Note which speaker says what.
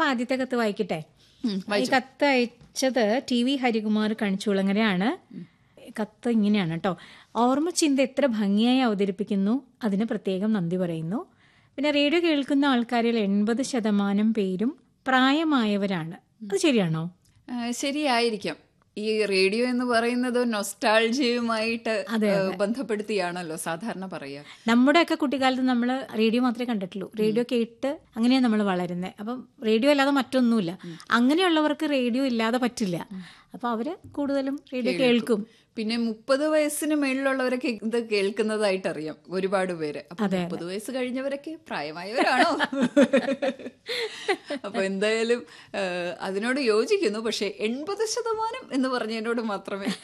Speaker 1: ആദ്യത്തെ കത്ത് വായിക്കട്ടെ
Speaker 2: ഉം,
Speaker 1: ഈ കത്ത് അയച്ചത് ടി വി ഹരികുമാർ കണിച്ചുളങ്ങരയാണ് കത്ത് ഇങ്ങനെയാണ് കേട്ടോ ഓർമ്മചിന്ത എത്ര ഭംഗിയായി അവതരിപ്പിക്കുന്നു അതിന് പ്രത്യേകം നന്ദി പറയുന്നു പിന്നെ റേഡിയോ കേൾക്കുന്ന ആൾക്കാരിൽ എൺപത് ശതമാനം പേരും പ്രായമായവരാണ് അത് ശരിയാണോ
Speaker 2: ആ, ശരിയായിരിക്കാം ഈ റേഡിയോ എന്ന് പറയുന്നത് നൊസ്റ്റാൾജിയുമായിട്ട് ബന്ധപ്പെടുത്തിയാണല്ലോ സാധാരണ പറയുക
Speaker 1: നമ്മുടെയൊക്കെ കുട്ടിക്കാലത്ത് നമ്മൾ റേഡിയോ മാത്രമേ കണ്ടിട്ടുള്ളൂ റേഡിയോ കേട്ട് അങ്ങനെയാണ് നമ്മൾ വളരുന്നത് അപ്പം റേഡിയോ അല്ലാതെ മറ്റൊന്നുമില്ല അങ്ങനെയുള്ളവർക്ക് റേഡിയോ ഇല്ലാതെ പറ്റില്ല അപ്പൊ അവര് കൂടുതലും റേഡിയോ കേൾക്കും
Speaker 2: പിന്നെ മുപ്പത് വയസ്സിന് മേളിലുള്ളവരൊക്കെ ഇത് കേൾക്കുന്നതായിട്ട് അറിയാം ഒരുപാട് പേര് അപ്പൊ മുപ്പത് വയസ്സ് കഴിഞ്ഞവരൊക്കെ പ്രായമായവരാണോ അപ്പൊ എന്തായാലും ആ, അതിനോട് യോജിക്കുന്നു പക്ഷെ എൺപത് ശതമാനം എന്ന് പറഞ്ഞതിനോട് മാത്രമേ